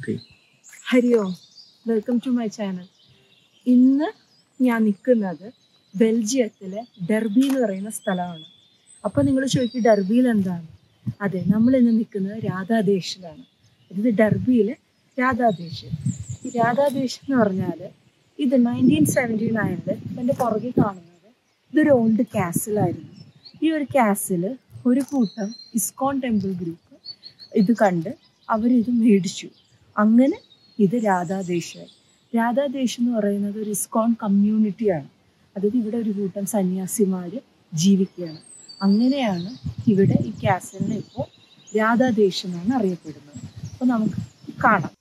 Okay. Hari Om welcome to my channel ഇന്ന് ഞാൻ നിൽക്കുന്നത് ബെൽജിയത്തിലെ ഡെർബി എന്ന് പറയുന്ന സ്ഥലമാണ് അപ്പോൾ നിങ്ങൾ ചോദിക്കും ഡെർബിയിൽ എന്താണ് അതെ നമ്മൾ ഇന്ന് നിൽക്കുന്നത് രാധാദേശിലാണ് ഇത് ഡെർബിയിലെ രാധാദേശ് ഈ രാധാദേശ് എന്ന് പറഞ്ഞാൽ ഇത് നയൻറ്റീൻ സെവൻറ്റി നയനിൽ എൻ്റെ പുറകിൽ കാണുന്നത് ഇതൊരു ഓൾഡ് കാസിലായിരുന്നു ഈ ഒരു കാസിൽ ഒരു കൂട്ടം ഇസ്കോൺ ടെമ്പിൾ ഗ്രൂപ്പ് ഇത് കണ്ട് അവരിത് മേടിച്ചു അങ്ങനെ ഇത് രാധാദേശായി രാധാദേശ് എന്ന് പറയുന്നത് ഒരു ഇസ്കോൺ കമ്മ്യൂണിറ്റിയാണ് അതായത് ഇവിടെ ഒരു കൂട്ടം സന്യാസിമാർ ജീവിക്കുകയാണ് അങ്ങനെയാണ് ഇവിടെ ഈ കാസലിനെ ഇപ്പോൾ രാധാദേശ് എന്നാണ് അറിയപ്പെടുന്നത് അപ്പോൾ നമുക്ക് കാണാം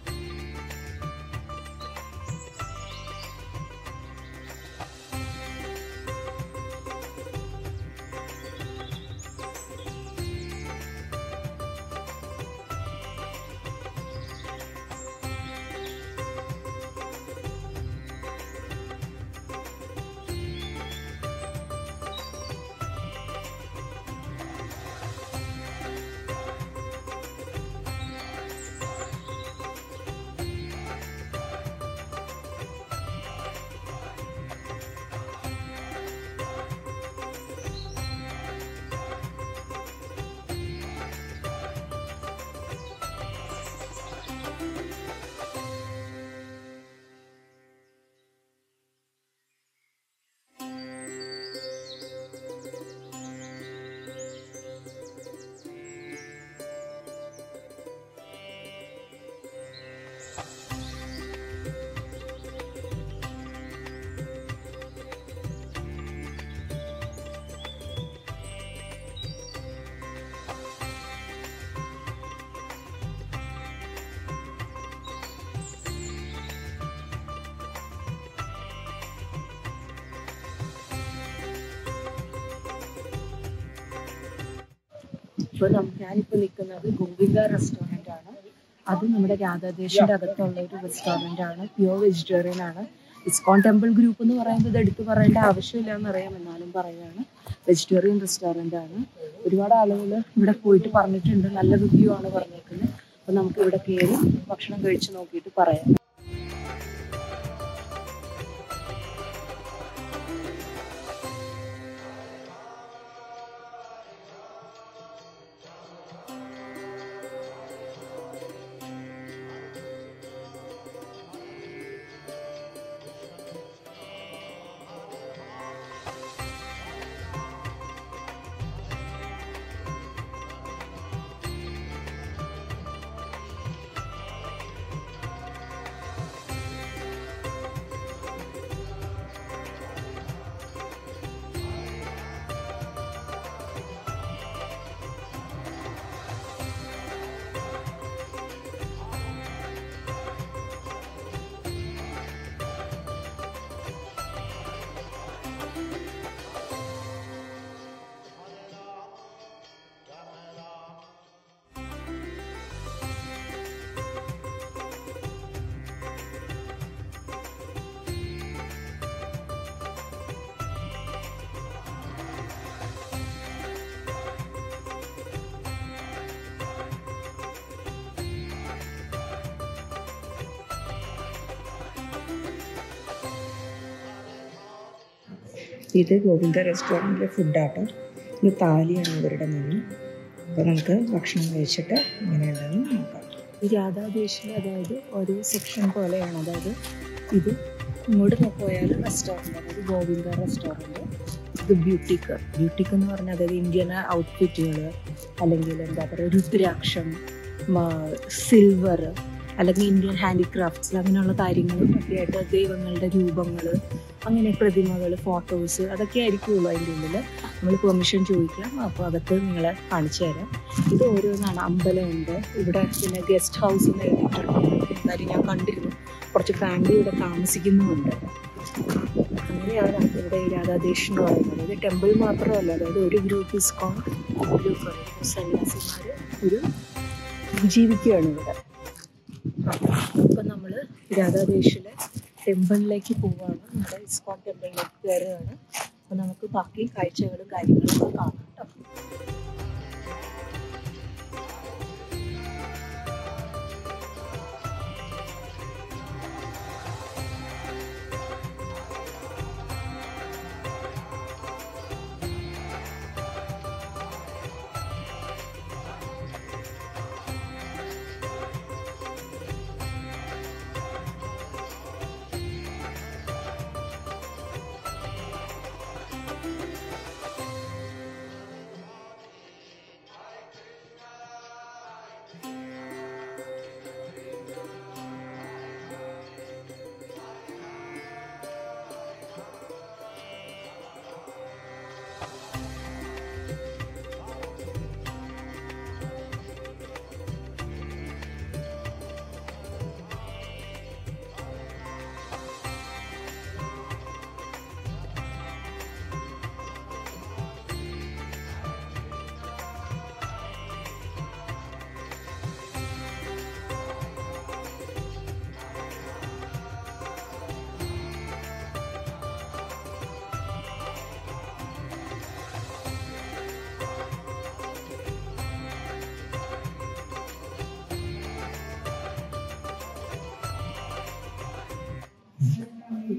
ഇപ്പോൾ ഞാനിപ്പോൾ നിൽക്കുന്നത് ഗോവിന്ദ റെസ്റ്റോറൻ്റ് ആണ് അത് നമ്മുടെ രാധാദേശിൻ്റെ അകത്തുള്ള ഒരു റെസ്റ്റോറൻ്റ് ആണ് പ്യുവർ വെജിറ്റേറിയൻ ആണ് ഇസ്കോൺ ടെമ്പിൾ ഗ്രൂപ്പ് എന്ന് പറയുന്നത് എടുത്തു പറയേണ്ട ആവശ്യമില്ല എന്നറിയാം എന്നാലും പറയുകയാണ് വെജിറ്റേറിയൻ റെസ്റ്റോറൻ്റ് ആണ് ഒരുപാട് ആളുകൾ ഇവിടെ പോയിട്ട് പറഞ്ഞിട്ടുണ്ട് നല്ല റിവ്യൂ ആണ് പറഞ്ഞേക്കുന്നത് അപ്പോൾ നമുക്ക് ഇവിടെ കയറി ഭക്ഷണം കഴിച്ച് നോക്കിയിട്ട് പറയാം ഇത് ഗോവിന്ദ റെസ്റ്റോറൻറ്റിലെ ഫുഡാട്ടോ ഇത് താലിയാണ് ഇവരുടെ മെനു അപ്പോൾ നമുക്ക് ഭക്ഷണം കഴിച്ചിട്ട് എങ്ങനെയുണ്ടെന്ന് നോക്കാം ഈ രാധാദേശിൽ അതായത് ഒരു സെക്ഷൻ പോലെയാണ് അതായത് ഇത് ഇങ്ങോട്ട് പോയാൽ റെസ്റ്റോറൻറ്റ് അതായത് ഗോവിന്ദ റെസ്റ്റോറൻറ്റ് ഇത് ബ്യൂട്ടിക്ക് ബ്യൂട്ടിക്ക് എന്ന് പറഞ്ഞാൽ അതായത് ഇന്ത്യൻ ഔട്ട്ഫിറ്റുകൾ അല്ലെങ്കിൽ എന്താ പറയുക രുദ്രാക്ഷം സിൽവർ അല്ലെങ്കിൽ ഇന്ത്യൻ ഹാൻഡിക്രാഫ്റ്റ്സ് അങ്ങനെയുള്ള കാര്യങ്ങളും ഒക്കെ ആയിട്ട് ദൈവങ്ങളുടെ രൂപങ്ങൾ അങ്ങനെ പ്രതിമകൾ ഫോട്ടോസ് അതൊക്കെ ആയിരിക്കുള്ളൂ അതിൻ്റെ ഉള്ളിൽ നമ്മൾ പെർമിഷൻ ചോദിക്കാം അപ്പോൾ അകത്ത് നിങ്ങളെ കാണിച്ചു തരാം ഇത് ഓരോന്നാണ് അമ്പലമുണ്ട് ഇവിടെ പിന്നെ ഗസ്റ്റ് ഹൗസ് എന്ന് എഴുതിയിട്ടുണ്ട് കാര്യം ഞാൻ കണ്ടിരുന്നു കുറച്ച് ഫാമിലി ഇവിടെ താമസിക്കുന്നുമുണ്ട് അങ്ങനെയാണ് ഇവിടെ ഈ രാധാദേശ് എന്ന് പറയുന്നത് ഇത് ടെമ്പിൾ മാത്രമല്ല അതായത് ഒരു ഗ്രൂപ്പ് ഇസ്കോൺ ഗ്രൂപ്പ് സന്യാസിമാർ ഒരു ജീവിക്കുകയാണ് ഇവിടെ ഇപ്പം നമ്മൾ രാധാദേശിലെ ടെമ്പിളിലേക്ക് പോവുകയാണ് നമ്മുടെ ഇസ്കോൺ ടെമ്പിളിലേക്ക് കയറുകയാണ് അപ്പോൾ നമുക്ക് ബാക്കി കാഴ്ചകളും കാര്യങ്ങളും ഒക്കെ കാണാം കേട്ടോ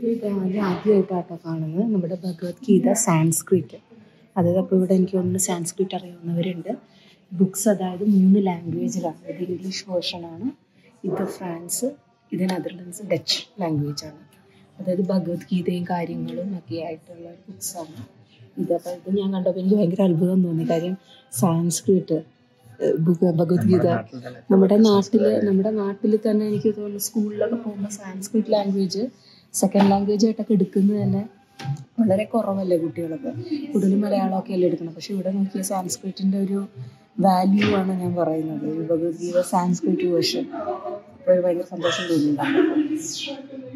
ഇത് ആദ്യമായിട്ടാട്ടോ കാണുന്നത് നമ്മുടെ ഭഗവത്ഗീത സാൻസ്ക്രിറ്റ് അതായത് അപ്പോൾ ഇവിടെ എനിക്ക് തോന്നുന്നു സാൻസ്ക്രിറ്റ് അറിയാവുന്നവരുണ്ട് ബുക്സ് അതായത് മൂന്ന് ലാംഗ്വേജിലാണ് ഇത് ഇംഗ്ലീഷ് വേർഷനാണ് ഇത് ഫ്രാൻസ് ഇത് നെതർലൻഡ്സ് ഡച്ച് ലാംഗ്വേജാണ് അതായത് ഭഗവത്ഗീതയും കാര്യങ്ങളും ഒക്കെ ആയിട്ടുള്ള ബുക്സാണ് ഇതപ്പോൾ ഇത് ഞാൻ കണ്ടപ്പോൾ എനിക്ക് ഭയങ്കര അത്ഭുതം തോന്നി കാര്യം സാൻസ്ക്രിറ്റ് ഏഹ്, ഭഗ- ഭഗവത്ഗീത നമ്മുടെ നാട്ടിൽ നമ്മുടെ നാട്ടിൽ തന്നെ എനിക്ക് തോന്നുന്നു സ്കൂളിലൊക്കെ പോകുമ്പോൾ സാൻസ്ക്രിറ്റ് ലാംഗ്വേജ് സെക്കൻഡ് ലാംഗ്വേജ് ആയിട്ടൊക്കെ എടുക്കുന്നത് തന്നെ വളരെ കുറവല്ലേ കുട്ടികളൊക്കെ കൂടുതലും മലയാളമൊക്കെ അല്ലേ എടുക്കണം പക്ഷെ ഇവിടെ നോക്കിയ സാൻസ്ക്രിറ്റിന്റെ ഒരു വാല്യൂ ആണ് ഞാൻ പറയുന്നത് ഈ ഭഗവത്ഗീത സാൻസ്ക്രിറ്റ് വേർഷൻ അപ്പോൾ ഭയങ്കര സന്തോഷം തോന്നുന്നുണ്ടാണ്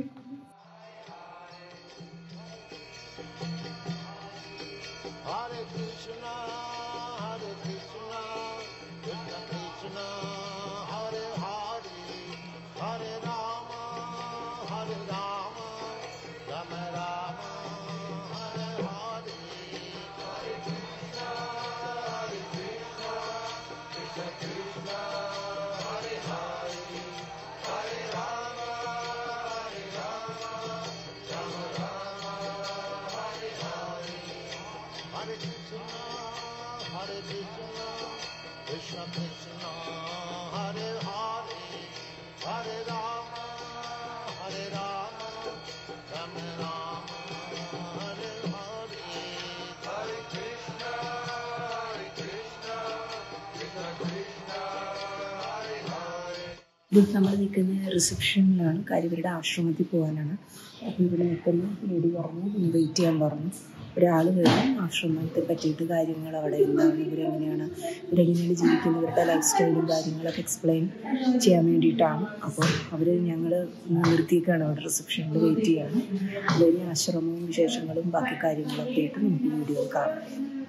Hare Krishna, Hare Krishna, Krishna Krishna, Hare Hare, Hare Rama, Hare Rama, Rama Rama, Hare Hare. Hare Krishna, Hare Krishna, Krishna Krishna, Hare Hare, Hare Rama, Hare Rama, Rama Rama, Hare Hare. Hare Krishna, Hare Krishna, Krishna Krishna, Hare Hare, Hare Rama, Hare Rama, Rama Rama, Hare Hare. Hare Krishna, Hare Krishna, Krishna Krishna, Hare Hare. ഇത് നമ്മൾ നിൽക്കുന്ന റിസപ്ഷനിലാണ് കാര്യം ഇവരുടെ ആശ്രമത്തിൽ പോകാനാണ് അപ്പോൾ ഇവിടെ നിൽക്കുന്ന ലേഡി പറഞ്ഞു ഒന്ന് വെയിറ്റ് ചെയ്യാൻ പറഞ്ഞു ഒരാൾ വരും ആശ്രമത്തെ പറ്റിയിട്ട് കാര്യങ്ങൾ അവിടെ എന്താണ് ഇവരെങ്ങനെയാണ് ഇവരെങ്ങനെയാണ് ജീവിക്കുന്നത് ഇവരുടെ ലൈഫ് സ്റ്റൈലും കാര്യങ്ങളൊക്കെ എക്സ്പ്ലെയിൻ ചെയ്യാൻ വേണ്ടിയിട്ടാണ് അപ്പോൾ അവർ ഞങ്ങൾ നിർത്തിയേക്കാണ് അവിടെ റിസപ്ഷനിൽ വെയിറ്റ് ചെയ്യാണ് അതിന് ആശ്രമവും വിശേഷങ്ങളും ബാക്കി കാര്യങ്ങളൊക്കെ ആയിട്ട് നമുക്ക് വീഡിയോ കാണാം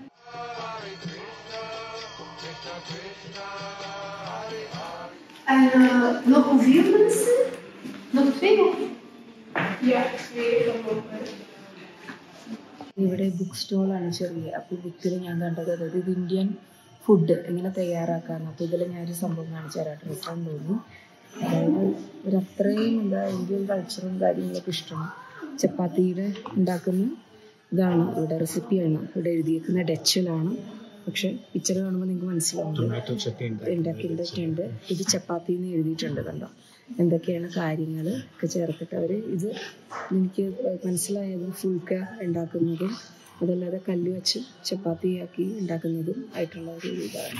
En uh, nog vier mensen? Nog twee? of? Ja, twee gelopen. ഇവിടെ ബുക്ക് സ്റ്റോളാണ് ചെറിയ അപ്പോൾ ബുക്കിൽ ഞാൻ കണ്ടത് അതായത് ഇത് ഇന്ത്യൻ ഫുഡ് എങ്ങനെ തയ്യാറാക്കാമെന്ന് അപ്പോൾ ഇതിൽ ഞാനൊരു സംഭവം കാണിച്ചു തരാം രസം തോന്നി അതായത് ഒരു അത്രയും എന്താ ഇന്ത്യൻ കൾച്ചറും കാര്യങ്ങളൊക്കെ ഇഷ്ടമാണ് ചപ്പാത്തിയുടെ ഉണ്ടാക്കുന്ന ഇതാണ് ഇവിടെ റെസിപ്പിയാണ് ഇവിടെ എഴുതിയേക്കുന്ന ഡച്ചിലാണ് പക്ഷെ പിക്ചർ കാണുമ്പോൾ നിങ്ങൾക്ക് മനസ്സിലാവും ഉണ്ടാക്കിയിട്ടുണ്ട് ഇത് ചപ്പാത്തി എന്ന് എഴുതിയിട്ടുണ്ട് കണ്ടോ എന്തൊക്കെയാണ് കാര്യങ്ങൾ ഒക്കെ ചേർത്തിട്ട് അവർ ഇത് എനിക്ക് മനസ്സിലായത് ഫുൾക്ക ഉണ്ടാക്കുന്നതും അതല്ലാതെ കല്ല് വെച്ച് ചപ്പാത്തിയാക്കി ഉണ്ടാക്കുന്നതും ആയിട്ടുള്ള ഒരു ഇതാണ്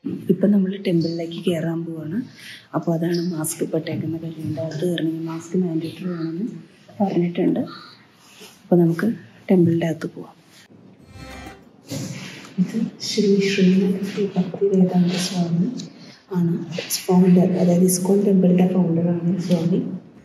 ഇപ്പം നമ്മൾ ടെമ്പിളിലേക്ക് കയറാൻ പോവാണ് അപ്പോൾ അതാണ് മാസ്ക് ഇപ്പോട്ടേക്കുന്ന കഴിയുമ്പോൾ അത് കയറണമെങ്കിൽ മാസ്ക് മാൻഡേറ്ററി ആണെന്ന് പറഞ്ഞിട്ടുണ്ട് അപ്പോൾ നമുക്ക് ടെമ്പിളിൻ്റെ അകത്ത് പോവാം ഇത് ശ്രീ ശ്രീനാഥ ശ്രീ ഭക്തി വേദാന്ത സ്വാമി ആണ് ഫൗണ്ടർ അതായത് ഇസ്കോൺ ടെമ്പിളിൻ്റെ ഫൗണ്ടറാണ് സ്വാമി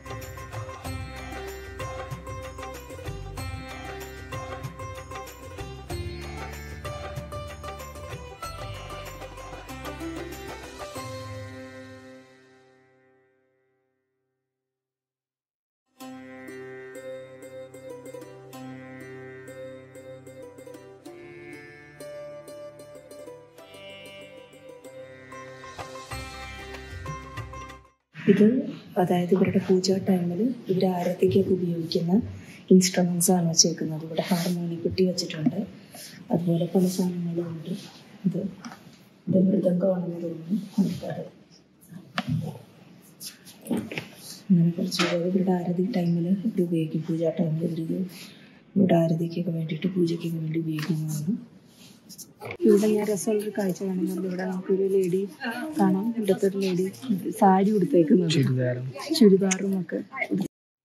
ഇത് അതായത് ഇവരുടെ പൂജ ടൈമിൽ ഇവർ ആരത്തിക്കൊക്കെ ഉപയോഗിക്കുന്ന ഇൻസ്ട്രുമെൻസ് ആണ് വെച്ചേക്കുന്നത് ഇവിടെ ഹാർമോണി പെട്ടി വെച്ചിട്ടുണ്ട് അതുപോലെ പല സാധനങ്ങളും ഉണ്ട് ഇത് ഇത് മൃദംഗമാണെന്ന് തോന്നുന്നു അടുത്തത് അങ്ങനെ കുറച്ച് പേര് ഇവരുടെ ആരതി ടൈമിൽ ഇത് ഉപയോഗിക്കും പൂജ ടൈമിൽ ഇവർ ഇവിടെ ആരതിക്കൊക്കെ വേണ്ടിയിട്ട് പൂജയ്ക്കൊക്കെ വേണ്ടി ഉപയോഗിക്കുന്നതാണ് ഇവിടെ ഞാൻ രസമുള്ളൊരു കാഴ്ച കാണുന്നുണ്ട് ഇവിടെ നമുക്കൊരു ലേഡി കാണാം ഇവിടുത്തെ ഒരു ലേഡി സാരി ഉടുത്തേക്കുന്നത് ചുരിദാറും ഒക്കെ ഉടുത്ത്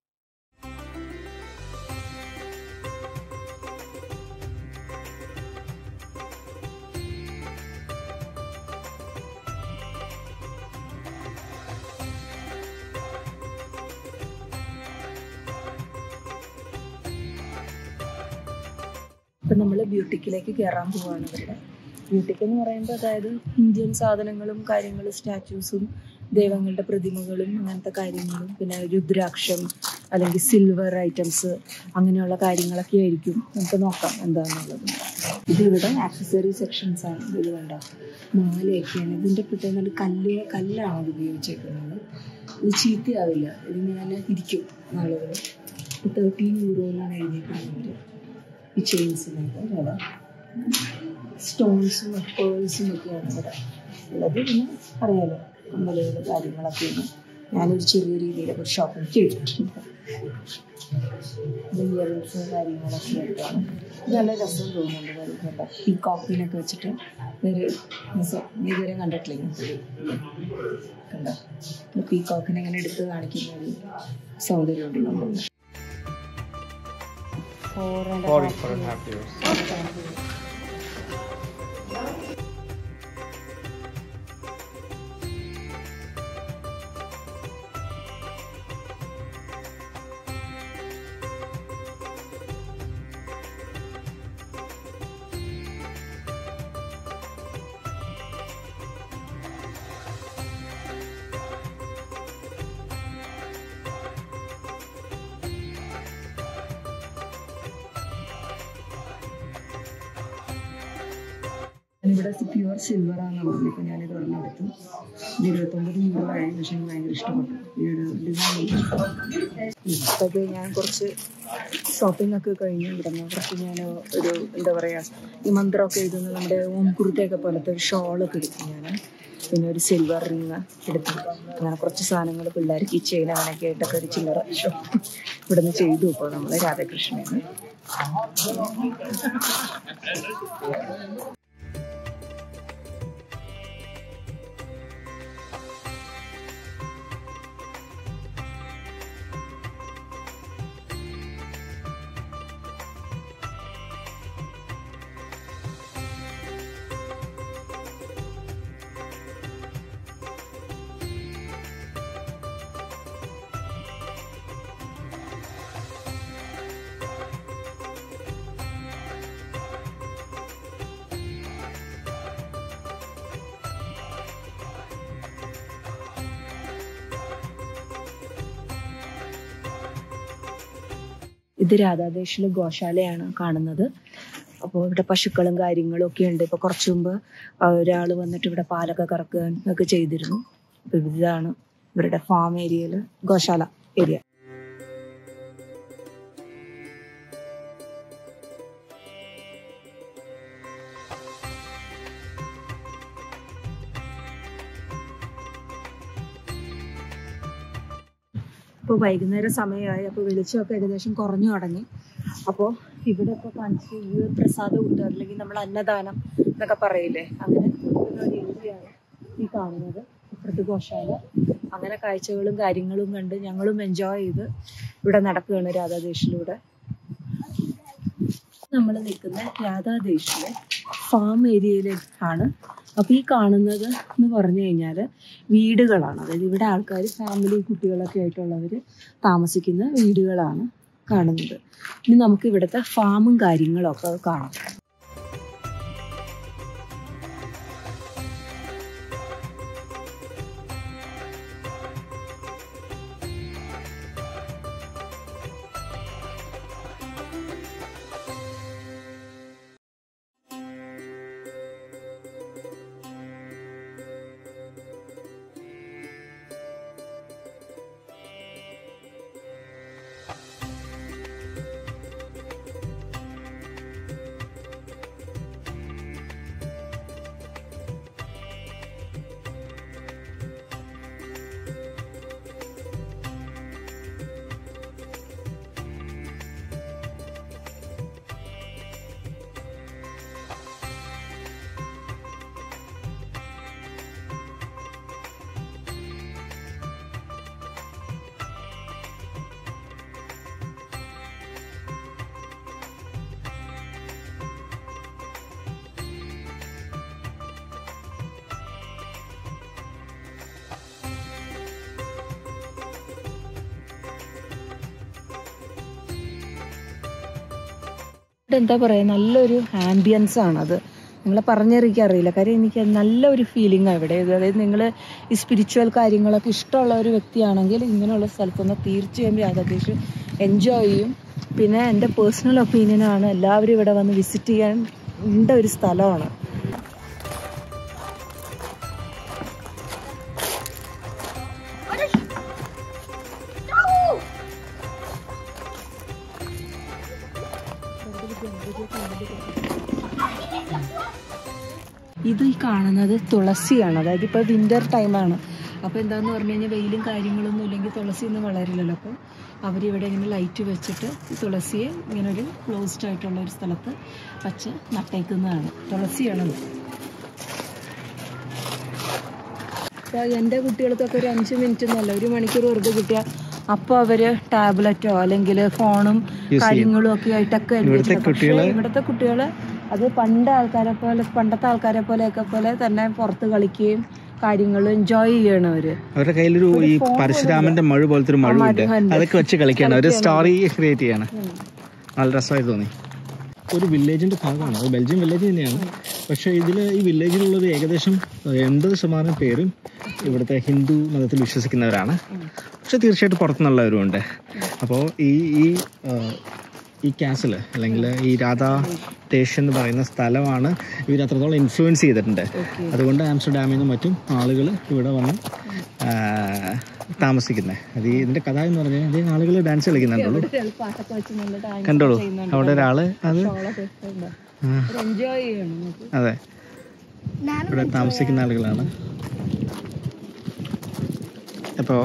ഇപ്പം നമ്മൾ ബ്യൂട്ടിക്കിലേക്ക് കയറാൻ പോവാണ് ഇവരുടെ ബ്യൂട്ടിക്ക് എന്ന് പറയുമ്പോൾ അതായത് ഇന്ത്യൻ സാധനങ്ങളും കാര്യങ്ങളും സ്റ്റാച്യൂസും ദൈവങ്ങളുടെ പ്രതിമകളും അങ്ങനത്തെ കാര്യങ്ങളും പിന്നെ രുദ്രാക്ഷം അല്ലെങ്കിൽ സിൽവർ ഐറ്റംസ് അങ്ങനെയുള്ള കാര്യങ്ങളൊക്കെ ആയിരിക്കും നമുക്ക് നോക്കാം എന്താണെന്നുള്ളത് ഇത് ഇവിടെ ആക്സസറി സെക്ഷൻസ് ആണ് ഇത് വേണ്ട മാലയൊക്കെയാണ് ഇതിൻ്റെ പ്രത്യേകം കല്ല് കല്ലാണ് ഇത് ഉപയോഗിച്ചേക്കുന്നത് ഇത് ചീത്തയാവില്ല ഇതിങ്ങനെ ഇരിക്കും ആളുകൾ തേർട്ടീൻ യൂറോ എന്നാണ് എഴുതിയിരിക്കുന്നത് ഈ ചെയിൻസിനൊക്കെ വില സ്റ്റോൺസും പേഴ്സും ഒക്കെയാണ് ഇവിടെ ഉള്ളത് പിന്നെ അറിയാലോ കമ്മലുകൾ കാര്യങ്ങളൊക്കെയാണ് ഞാനൊരു ചെറിയ രീതിയിലൊക്കെ ഒരു ഷോപ്പിംഗ് ചെയ്തിട്ടുണ്ട് ഇയറിങ്സ് കാര്യങ്ങളൊക്കെ ആയിട്ടാണ് ഇത് നല്ല രസം തോന്നുന്നുണ്ട് വരുന്നുണ്ട് ഈ കോപ്പിനൊക്കെ വെച്ചിട്ട് ഒരു രസം നീ ഇതുവരെ കണ്ടിട്ടില്ലേ കണ്ടോ പീകോക്കിനെ ഇങ്ങനെ എടുത്ത് കാണിക്കുന്ന ഒരു സൗന്ദര്യമുണ്ട് നമ്മൾ four and Four, four and a half years. ഇവിടെ പ്യുവർ സിൽവർ ആണ് പറഞ്ഞത് ഇപ്പം ഞാനിത് ഒരെണ്ണെടുത്തു ഇത് ഇരുപത്തൊമ്പത് യൂറോ ആയി പക്ഷെ എനിക്ക് ഭയങ്കര ഇഷ്ടപ്പെട്ടു ഈ ഒരു ഡിസൈൻ ഇപ്പോഴത്തെ ഞാൻ കുറച്ച് ഷോപ്പിംഗ് ഒക്കെ കഴിഞ്ഞു ഇവിടുന്ന് കുറച്ച് ഞാൻ ഒരു എന്താ പറയുക ഈ മന്ത്രമൊക്കെ എഴുതുന്ന നമ്മുടെ ഓം കുർത്തയൊക്കെ പോലത്തെ ഒരു ഷോളൊക്കെ എടുത്തു ഞാൻ പിന്നെ ഒരു സിൽവർ റിങ് എടുത്തു അങ്ങനെ കുറച്ച് സാധനങ്ങൾ പിള്ളേർക്ക് ഈ ചെയിൻ അങ്ങനെയൊക്കെ ആയിട്ടൊക്കെ ഒരു ചില്ലറ ഷോപ്പ് ഇവിടുന്ന് ചെയ്തു ഇപ്പോൾ നമ്മൾ രാധാകൃഷ്ണന് ഇത് രാധാദേശിലെ ഗോശാലയാണ് കാണുന്നത് അപ്പോൾ ഇവിടെ പശുക്കളും കാര്യങ്ങളും ഒക്കെ ഉണ്ട് ഇപ്പോൾ കുറച്ച് മുമ്പ് ഒരാൾ വന്നിട്ട് ഇവിടെ പാലൊക്കെ കറക്കുക ഒക്കെ ചെയ്തിരുന്നു അപ്പോൾ ഇതാണ് ഇവരുടെ ഫാം ഏരിയയിൽ ഗോശാല ഏരിയ ഇപ്പോൾ വൈകുന്നേരം സമയമായി അപ്പോൾ വെളിച്ചമൊക്കെ ഏകദേശം കുറഞ്ഞു തുടങ്ങി അപ്പോൾ ഇവിടെ ഇപ്പോൾ കാണിച്ച് ഈ പ്രസാദ കൂട്ടുക അല്ലെങ്കിൽ നമ്മൾ അന്നദാനം എന്നൊക്കെ പറയില്ലേ അങ്ങനെ നടക്കുന്ന ഒരു ഏരിയയാണ് ഈ കാണുന്നത് അപ്പുറത്ത് ഗോശാല അങ്ങനെ കാഴ്ചകളും കാര്യങ്ങളും കണ്ട് ഞങ്ങളും എൻജോയ് ചെയ്ത് ഇവിടെ നടക്കുകയാണ് രാധാദേശിലൂടെ നമ്മൾ നിൽക്കുന്ന രാധാദേശിലെ ഫാം ഏരിയയിലാണ് അപ്പോൾ ഈ കാണുന്നത് എന്ന് പറഞ്ഞു കഴിഞ്ഞാൽ വീടുകളാണ് അതായത് ഇവിടെ ആൾക്കാർ ഫാമിലി കുട്ടികളൊക്കെ ആയിട്ടുള്ളവർ താമസിക്കുന്ന വീടുകളാണ് കാണുന്നത് ഇനി നമുക്ക് ഇവിടുത്തെ ഫാമും കാര്യങ്ങളൊക്കെ കാണാം ഇവിടെ എന്താ പറയുക നല്ലൊരു ആംബിയൻസ് ആണത് നിങ്ങളെ പറഞ്ഞറിയിക്കാൻ അറിയില്ല കാര്യം എനിക്ക് നല്ലൊരു ഫീലിംഗ് ആണ് ഇവിടെ അതായത് നിങ്ങൾ ഈ സ്പിരിച്വൽ കാര്യങ്ങളൊക്കെ ഇഷ്ടമുള്ള ഒരു വ്യക്തിയാണെങ്കിൽ ഇങ്ങനെയുള്ള സ്ഥലത്തൊന്ന് തീർച്ചയായും രാധാകൃഷ്ണൻ എൻജോയ് ചെയ്യും പിന്നെ എൻ്റെ പേഴ്സണൽ ഒപ്പീനിയനാണ് എല്ലാവരും ഇവിടെ വന്ന് വിസിറ്റ് ചെയ്യാൻ ഉണ്ട ഒരു സ്ഥലമാണ് ഇത് ഈ കാണുന്നത് തുളസിയാണ് അതായത് ഇപ്പോൾ വിൻ്റർ ടൈമാണ് അപ്പോൾ എന്താന്ന് പറഞ്ഞു കഴിഞ്ഞാൽ വെയിലും കാര്യങ്ങളൊന്നും ഇല്ലെങ്കിൽ തുളസി ഒന്നും വളരില്ലല്ലോ അപ്പോൾ അവരിവിടെ ഇങ്ങനെ ലൈറ്റ് വെച്ചിട്ട് ഈ തുളസിയെ ഇങ്ങനെ ഒരു ക്ലോസ്ഡ് ആയിട്ടുള്ള ഒരു സ്ഥലത്ത് വച്ച് നട്ടേക്കുന്നതാണ് തുളസിയാണത് അപ്പോൾ എൻ്റെ കുട്ടികൾക്കൊക്കെ ഒരു അഞ്ച് മിനിറ്റ് എന്നല്ല ഒരു മണിക്കൂർ വെറുതെ കിട്ടിയാൽ അപ്പോൾ അവർ ടാബ്ലറ്റോ അല്ലെങ്കിൽ ഫോണും കാര്യങ്ങളും ഒക്കെ ആയിട്ടൊക്കെ ആയിരിക്കും ഇവിടുത്തെ ഇരിക്കുന്നത്. പക്ഷേ കുട്ടികള് ഇവിടുത്തെ കുട്ടികൾ അത് പണ്ട് ആൾക്കാരെ പോലെ പണ്ടത്തെ ആൾക്കാരെ പോലെയൊക്കെ പോലെ തന്നെ പുറത്ത് കളിക്കുകയും കാര്യങ്ങൾ എൻജോയ് ചെയ്യണം അവര് അവരുടെ കയ്യിലൊരു ഈ പരശുരാമന്റെ മഴ പോലത്തെ ഒരു മഴുണ്ട് മഴുണ്ട്. അതൊക്കെ വെച്ച് കളിക്കുകയാണ് ഒരു സ്റ്റോറി ക്രിയേറ്റ് ചെയ്യാണ് നല്ല രസമായി തോന്നി ഒരു വില്ലേജിന്റെ ഭാഗമാണ് അത് ബെൽജിയം വില്ലേജ് തന്നെയാണ് പക്ഷേ ഇതിൽ ഈ വില്ലേജിലുള്ളത് ഏകദേശം എൺപത് ശതമാനം പേരും ഇവിടുത്തെ ഹിന്ദു മതത്തിൽ വിശ്വസിക്കുന്നവരാണ് പക്ഷെ തീർച്ചയായിട്ടും പുറത്തുനിന്നുള്ളവരും ഉണ്ട് അപ്പോൾ ഈ ഈ ആ, ഈ കാസിൽ അല്ലെങ്കിൽ ഈ രാധാ ദേശ് എന്ന് പറയുന്ന സ്ഥലമാണ് ഇവർ അത്രത്തോളം ഇൻഫ്ലുവൻസ് ചെയ്തിട്ടുണ്ട് അതുകൊണ്ട് ആംസ്റ്റർഡാമിൽ നിന്നും മറ്റും ആളുകൾ ഇവിടെ വന്ന് താമസിക്കുന്നത് അത് ഈ ഇതിന്റെ കഥ എന്ന് പറഞ്ഞാൽ അധികം ആളുകൾ ഡാൻസ് കളിക്കുന്നുണ്ടുള്ളൂ പാട്ടൊക്കെ വെച്ച് നല്ല ഡാൻസ് കണ്ടോളൂ അവിടെ ഒരാള് അത് ആ, എൻജോയ് ചെയ്യണം നമുക്ക് അതെ ഇവിടെ താമസിക്കുന്ന ആളുകളാണ് അപ്പോൾ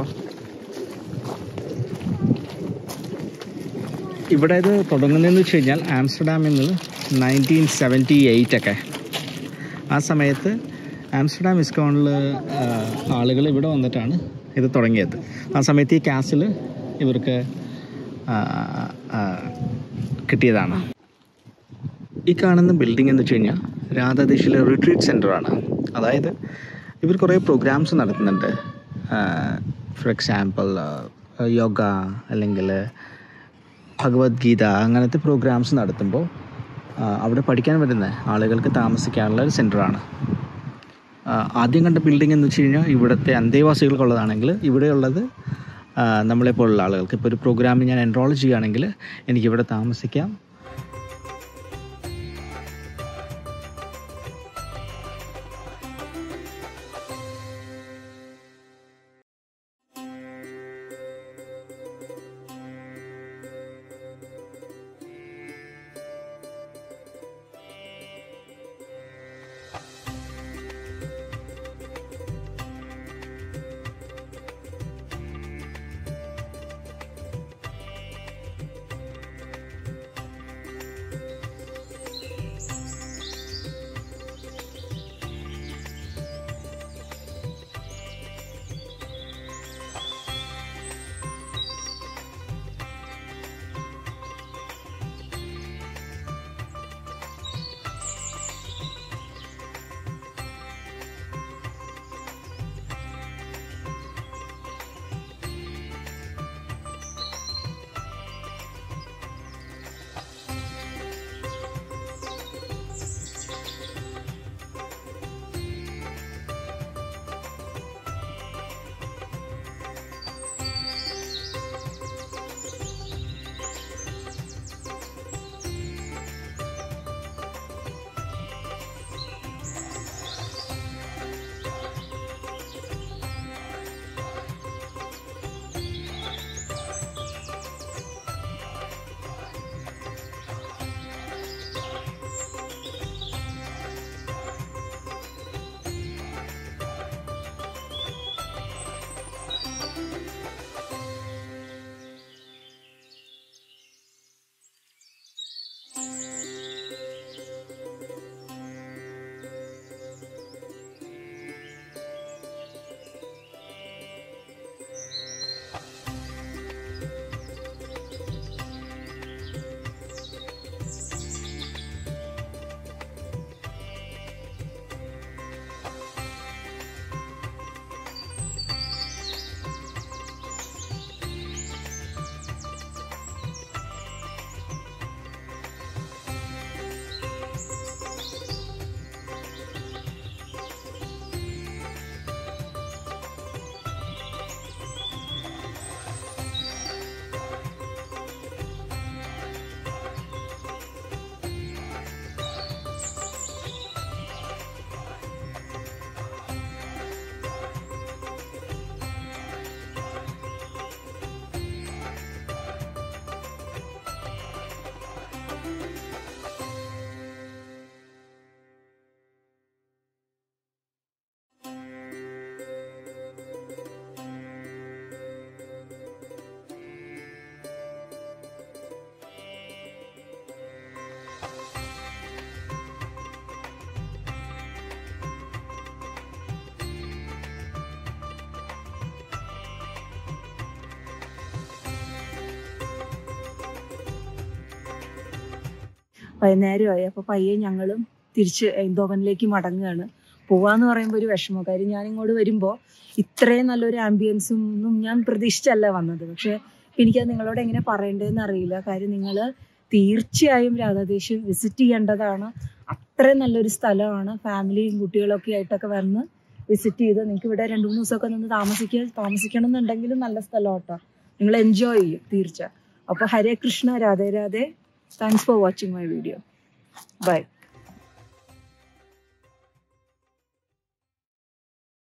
ഇവിടെ ഇത് തുടങ്ങുന്നതെന്ന് വെച്ച് കഴിഞ്ഞാൽ ആംസ്റ്റർഡാമിൽ നിന്ന് നയൻറ്റീൻ സെവൻറ്റി എയ്റ്റ് ഒക്കെ ആ സമയത്ത് ആംസ്റ്റർഡാം ഇസ്കോണിൽ ആളുകൾ ഇവിടെ വന്നിട്ടാണ് ഇത് തുടങ്ങിയത് ആ സമയത്ത് ഈ കാസിൽ ഇവർക്ക് ആ, ആ, കിട്ടിയതാണ് ഈ കാണുന്ന ബിൽഡിംഗ് എന്ന് വെച്ച് കഴിഞ്ഞാൽ രാധാദേശിലെ റിട്രീറ്റ് സെൻ്ററാണ് അതായത് ഇവർ കുറേ പ്രോഗ്രാംസ് നടത്തുന്നുണ്ട് ഫോർ എക്സാമ്പിൾ യോഗ അല്ലെങ്കിൽ ഭഗവത്ഗീത അങ്ങനത്തെ പ്രോഗ്രാംസ് നടത്തുമ്പോൾ ആ, അവിടെ പഠിക്കാൻ വരുന്ന ആളുകൾക്ക് താമസിക്കാനുള്ള ഒരു സെൻ്ററാണ് ആദ്യം കണ്ട ബിൽഡിംഗ് എന്ന് വെച്ച് കഴിഞ്ഞാൽ ഇവിടുത്തെ അന്തേവാസികൾക്കുള്ളതാണെങ്കിൽ ഇവിടെയുള്ളത് ആ, നമ്മളെപ്പോലുള്ള ആളുകൾക്ക് ഇപ്പോൾ ഒരു പ്രോഗ്രാമിൽ ഞാൻ എൻറോൾ ചെയ്യുകയാണെങ്കിൽ എനിക്കിവിടെ താമസിക്കാം വൈകുന്നേരമായി അപ്പോൾ പയ്യെ ഞങ്ങളും തിരിച്ച് എന്തോവനിലേക്ക് മടങ്ങുകയാണ് പോവാന്ന് പറയുമ്പോൾ ഒരു വിഷമം കാര്യം ഞാൻ ഇങ്ങോട്ട് വരുമ്പോൾ ഇത്രയും നല്ലൊരു ആംബിയൻസും ഒന്നും ഞാൻ പ്രതീക്ഷിച്ചല്ല വന്നത് പക്ഷെ എനിക്കത് നിങ്ങളോട് എങ്ങനെ പറയേണ്ടതെന്ന് അറിയില്ല കാര്യം നിങ്ങൾ തീർച്ചയായും രാധാദേശ് വിസിറ്റ് ചെയ്യേണ്ടതാണ് അത്രയും നല്ലൊരു സ്ഥലമാണ് ഫാമിലിയും കുട്ടികളൊക്കെ ആയിട്ടൊക്കെ വന്ന് വിസിറ്റ് ചെയ്ത് നിങ്ങൾക്ക് ഇവിടെ രണ്ട് മൂന്ന് ദിവസമൊക്കെ നിന്ന് താമസിക്കുക താമസിക്കണം എന്നുണ്ടെങ്കിലും നല്ല സ്ഥലം കേട്ടോ നിങ്ങൾ എൻജോയ് ചെയ്യും തീർച്ച അപ്പോൾ Hare Krishna Radhe Radhe thanks for watching my video by